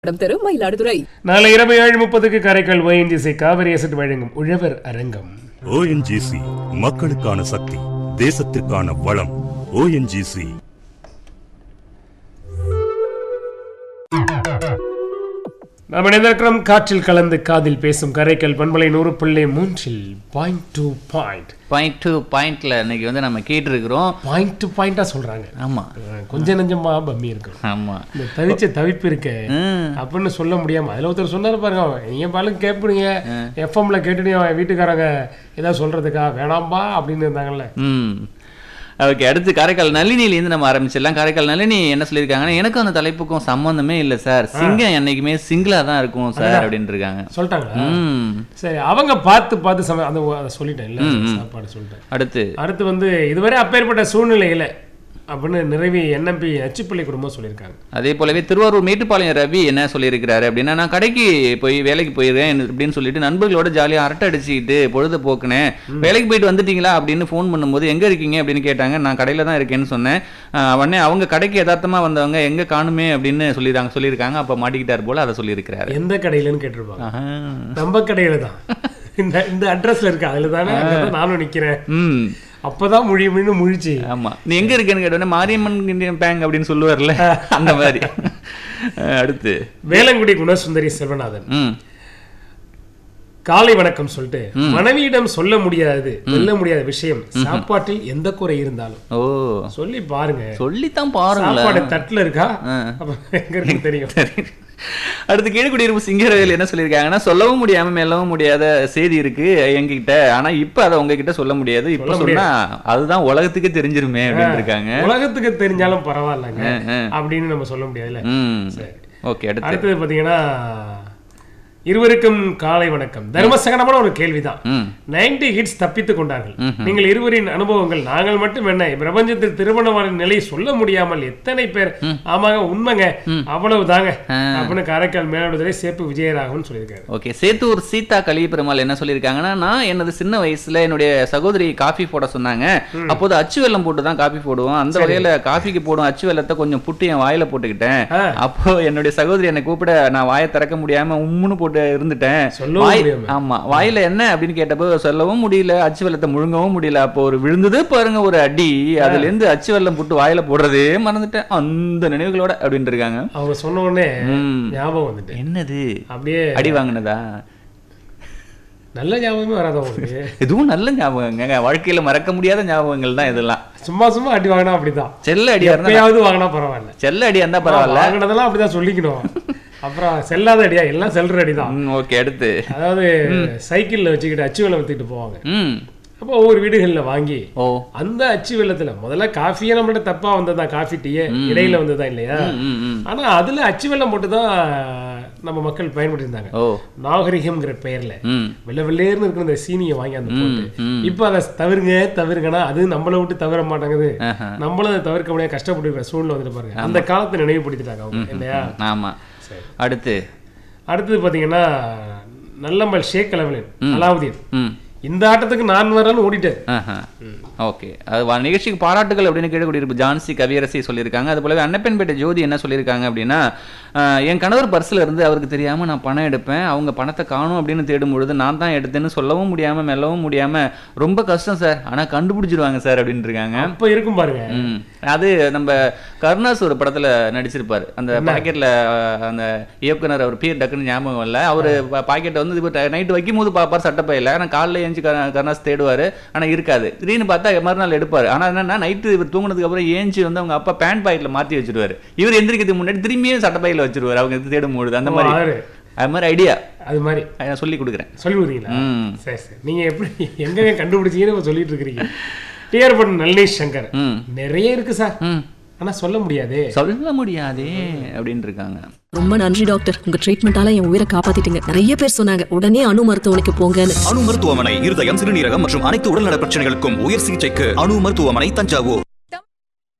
இடம் தரும் மயிலாடுதுறை நாளை இரவு ஏழு முப்பதுக்கு காரைக்கால் ஒயின்டிசி காவிரி அசட் வழங்கும் உழவர் அரங்கம் ஓஎன்ஜிசி மக்களுக்கான சக்தி தேசத்திற்கான வளம் ஓஎன்ஜிசி நாம் இணைந்திருக்கிறோம் காற்றில் கலந்து காதில் பேசும் காரைக்கால் பண்பலை நூறு பிள்ளை மூன்றில் point to point point to பாயிண்ட்ல இன்னைக்கு வந்து நம்ம கேட்டிருக்கிறோம் பாயிண்ட் டு பாயிண்டா சொல்றாங்க ஆமா அஹ் கொஞ்சம் நெஞ்சமா பம்மி இருக்கும் ஆமா இந்த தவிச்ச தவிப்பு இருக்க ம். அப்படின்னு சொல்ல முடியாம அதுல ஒருத்தர் சொன்னாரு பாருங்க அவன், நீங்க பாலும் கேட்பீங்க எஃப்எம்ல கேட்டுட்டு அவன் வீட்டுக்காரங்க ஏதாவது சொல்றதுக்கா வேணாம்பா அப்படின்னு இருந்தாங்கல்ல ம் ஓகே அடுத்து காரைக்கால் நளினிலேருந்து நம்ம ஆரம்பிச்சிடலாம் காரைக்கால் நளினி என்ன சொல்லியிருக்காங்கன்னா எனக்கும் அந்த தலைப்புக்கும் சம்மந்தமே இல்லை சார் சிங்கம் என்னைக்குமே சிங்கிளா தான் இருக்கும் சார் அப்படின்னு இருக்காங்க சொல்லிட்டாங்களா ம் சரி அவங்க பார்த்து பார்த்து சம அந்த அதை சொல்லிட்டேன் இல்ல சாப்பாடு சொல்லிட்டேன் அடுத்து அடுத்து வந்து இதுவரை அப்பேற்பட்ட சூழ்நிலையில அப்படின்னு நிறைவி என்எம்பி அச்சுப்பிள்ளை குடும்பம் சொல்லியிருக்காங்க அதே போலவே திருவாரூர் மேட்டுப்பாளையம் ரவி என்ன சொல்லியிருக்கிறாரு அப்படின்னா நான் கடைக்கு போய் வேலைக்கு போயிருக்கேன் அப்படின்னு சொல்லிட்டு நண்பர்களோட ஜாலியாக அரட்டை அடிச்சுக்கிட்டு பொழுது போக்குனேன் வேலைக்கு போயிட்டு வந்துட்டீங்களா அப்படின்னு ஃபோன் பண்ணும்போது எங்கே இருக்கீங்க அப்படின்னு கேட்டாங்க நான் கடையில் தான் இருக்கேன்னு சொன்னேன் ஆஹ் உடனே அவங்க கடைக்கு யதார்த்தமாக வந்தவங்க எங்கே காணுமே அப்படின்னு சொல்லிடுறாங்க சொல்லியிருக்காங்க அப்போ மாட்டிக்கிட்டார் போல அதை சொல்லியிருக்கிறாரு எந்த கடையிலன்னு கேட்டிருப்பாங்க ஆஹா. நம்ம கடையில தான் இந்த இந்த அட்ரஸ்ல இருக்கு அதுல தானே அங்கதான் நானும் நிக்கிறேன் ம் அப்பதான் முழி முழின்னு முழிச்சு ஆமா நீ எங்க இருக்கேன்னு கேட்டோன்னே மாரியம்மன் இந்தியன் பேங்க் அப்படின்னு சொல்லுவார்ல அந்த மாதிரி அஹ் அடுத்து வேலங்குடி குணசுந்தரி செல்வநாதன் ம் காலை வணக்கம் சொல்லிட்டு மனைவியிடம் சொல்ல முடியாது வெல்ல முடியாத விஷயம் சாப்பாட்டில் எந்த குறை இருந்தாலும் ஓ சொல்லி பாருங்க சொல்லித்தான் பாருங்களேன் சாப்பாடு தட்டுல இருக்கா அப்ப எங்க இருக்கு தெரியும் அடுத்து கீழ்குடியிருப்பு சிங்கரவேல் என்ன சொல்லியிருக்காங்கன்னா சொல்லவும் முடியாம மெல்லவும் முடியாத செய்தி இருக்கு எங்ககிட்ட ஆனா இப்ப அதை உங்ககிட்ட சொல்ல முடியாது இப்ப சொல்ல சொன்னா அதுதான் உலகத்துக்கு தெரிஞ்சிருமே அப்படின்னு இருக்காங்க உலகத்துக்கு தெரிஞ்சாலும் பரவாயில்லங்க அஹ், அஹ். அப்படின்னு நம்ம சொல்ல முடியாதுல்ல ம் சரி. ஓகே அடுத்து அடுத்தது பாத்தீங்கன்னா இருவருக்கும் காலை வணக்கம் தர்மசகனமான ஒரு கேள்விதான் ம் நைன்டி ஹிட்ஸ் தப்பித்துக் கொண்டார்கள் நீங்கள் இருவரின் அனுபவங்கள் நாங்கள் மட்டும் என்ன பிரபஞ்சத்தில் திருமணமான நிலை சொல்ல முடியாமல் எத்தனை பேர் ஆமாங்க உண்மைங்க அவ்வளவு தாங்க அப்படின்னு காரைக்கால் மேலாடுதுறை சேப்பு விஜயராகவன் சொல்லியிருக்காரு ஓகே சேத்தூர் சீதா கலிய பெருமாள் என்ன சொல்லியிருக்காங்கன்னா நான் எனது சின்ன வயசுல என்னுடைய சகோதரி காஃபி போட சொன்னாங்க அப்போது அச்சு வெல்லம் போட்டு தான் காஃபி போடுவோம் அந்த வகையில காஃபிக்கு போடும் அச்சு வெல்லத்தை கொஞ்சம் புட்டு என் வாயில போட்டுக்கிட்டேன் ஆ. அப்போ என்னுடைய சகோதரி என்னை கூப்பிட நான் வாயை திறக்க முடியாம உம்முன்னு போட்டு இருந்துட்டேன் சொல்லவும் வாய்- முடியாம. ஆமா வாயில என்ன அப்படின்னு கேட்டப்போ சொல்லவும் முடியல அச்சு வெல்லத்தை முழுங்கவும் முடியல அப்போ ஒரு விழுந்தது பாருங்க ஒரு அடி அதுல இருந்து அச்சு வெல்லம் போட்டு வாயில போடுறதே மறந்துட்டேன் அந்த நினைவுகளோட அப்படின்னு இருக்காங்க அவங்க சொன்ன உடனே ம். ஞாபகம் வந்துட்டு என்னது அப்படியே அடி வாங்கினதா நல்ல ஞாபகமே வராது அவங்களுக்கு இதுவும் நல்ல ஞாபகங்க வாழ்க்கையில மறக்க முடியாத ஞாபகங்கள் தான் இதெல்லாம் சும்மா சும்மா அடி வாங்கினா அப்படிதான் செல்ல அடியா இருந்தா எப்பயாவது வாங்கினா பரவாயில்ல செல்ல அடியா இருந்தா பரவாயில்ல வாங்கினதெல்லாம் அப்படிதான் சொல்லிக்கணும் அப்புறம் செல்லாத அடியா எல்லாம் செல்ற அடிதான் ஓகே அடுத்து அதாவது சைக்கிள்ல வச்சுக்கிட்டு அச்சு வெள்ளம் வித்துக்கிட்டு போவாங்க ம் அப்போ ஒவ்வொரு வீடுகள்ல வாங்கி ஓ அந்த அச்சு வெள்ளத்துல முதல்ல காஃபியே நம்மள்ட்ட தப்பா வந்ததா காஃபி டீயே இடையில வந்ததா இல்லையா ம் ம் ஆனா அதுல அச்சு வெள்ளம் போட்டு தான் நம்ம மக்கள் பயன்படுத்தி இருந்தாங்க ஓ நாகரிகம்ங்கிற பெயர்ல ம் வெள்ளை வெள்ளேர்னு இருக்கிற இந்த சீனியை வாங்கி அந்த போட்டு ம். இப்ப அதை தவிருங்க தவிருங்கன்னா அது நம்மளை விட்டு தவிர மாட்டேங்குது ஆஹா. நம்மளும் அதை தவிர்க்க முடியாது கஷ்டப்பட்டு இருக்கிற சூழ்நிலை வந்துட்டு பாருங்க அந்த காலத்தை நினைவுபடுத்திட்டாங்க அவங்க இல்லையா ஆமா சரி அடுத்து அடுத்தது பாத்தீங்கன்னா நல்லம்பல் ஷேக் அலவலின் அலாவுதீன் ம் இந்த ஆட்டத்துக்கு நான் வரேன்னு ஓடிட்டாரு ஆஹா ஓகே அது வ- நிகழ்ச்சிக்கு பாராட்டுகள் அப்படின்னு கேட்கக்கூடிய ஜான்சி கவியரசி சொல்லியிருக்காங்க அது போலவே அன்னப்பன்பேட்டை ஜோதி என்ன சொல்லியிருக்காங்க அப்படின்னா ஆஹ், என் கணவர் பர்ஸில் இருந்து அவருக்கு தெரியாம நான் பணம் எடுப்பேன் அவங்க பணத்தை காணும் அப்படின்னு தேடும் பொழுது நான் தான் எடுத்தேன்னு சொல்லவும் முடியாம மெல்லவும் முடியாம ரொம்ப கஷ்டம் சார் ஆனா கண்டுபிடிச்சிருவாங்க சார் அப்படின்னு இருக்காங்க அப்ப இருக்கும் பாருங்க ம். அது நம்ம கருணாஸ் ஒரு படத்துல நடிச்சிருப்பாரு அந்த பாக்கெட்ல அந்த இயக்குனர் அவர் பேர் டக்குன்னு ஞாபகம் இல்ல அவரு பாக்கெட்டை வந்து நைட்டு வைக்கும் போது பார்ப்பார் சட்டப்பையில ஆனா காலைல ஏஞ்சி கரு- கருணாஸ் தேடுவாரு ஆனா இருக்காது திடீர்னு பார்த்தா மறுநாள் எடுப்பாரு ஆனா என்னன்னா நைட்டு இவர் தூங்குனதுக்கு அப்புறம் ஏஞ்சி வந்து அவங்க அப்பா பேண்ட் பாக்கெட்ல மாத்தி வச்சிருவாரு இவர் எந்திரிக்கிறதுக்கு முன்னாடி திரும்பியும் சட்டப்பையில வச்சிருவாரு அவங்க இது தேடும் பொழுது அந்த மாதிரி ஆறு. அது மாதிரி ஐடியா அது மாதிரி நான் சொல்லி கொடுக்குறேன் சொல்லி கொடுத்தீங்களா ம். சரி சரி நீங்க எப்படி எங்க கண்டுபிடிச்சீங்கன்னு இப்ப சொல்லிட்டு இருக்கிறீங்க டிஆர் பட் நல்லேஷ் சங்கர் ம் நிறைய இருக்கு சார் ம் ஆனா சொல்ல முடியாதே சொல்ல முடியாதே அப்படின்னு இருக்காங்க ரொம்ப நன்றி டாக்டர் உங்க ட்ரீட்மெண்டால என் உயிரை காப்பாத்திட்டீங்க நிறைய பேர் சொன்னாங்க உடனே அணு மருத்துவமனைக்கு போங்கன்னு அணு மருத்துவமனை இருதயம் சிறுநீரகம் மற்றும் அனைத்து உடல்நல பிரச்சனைகளுக்கும் உயர் சிகிச்சைக்கு அணு மருத்துவமனை தஞ்சாவூர்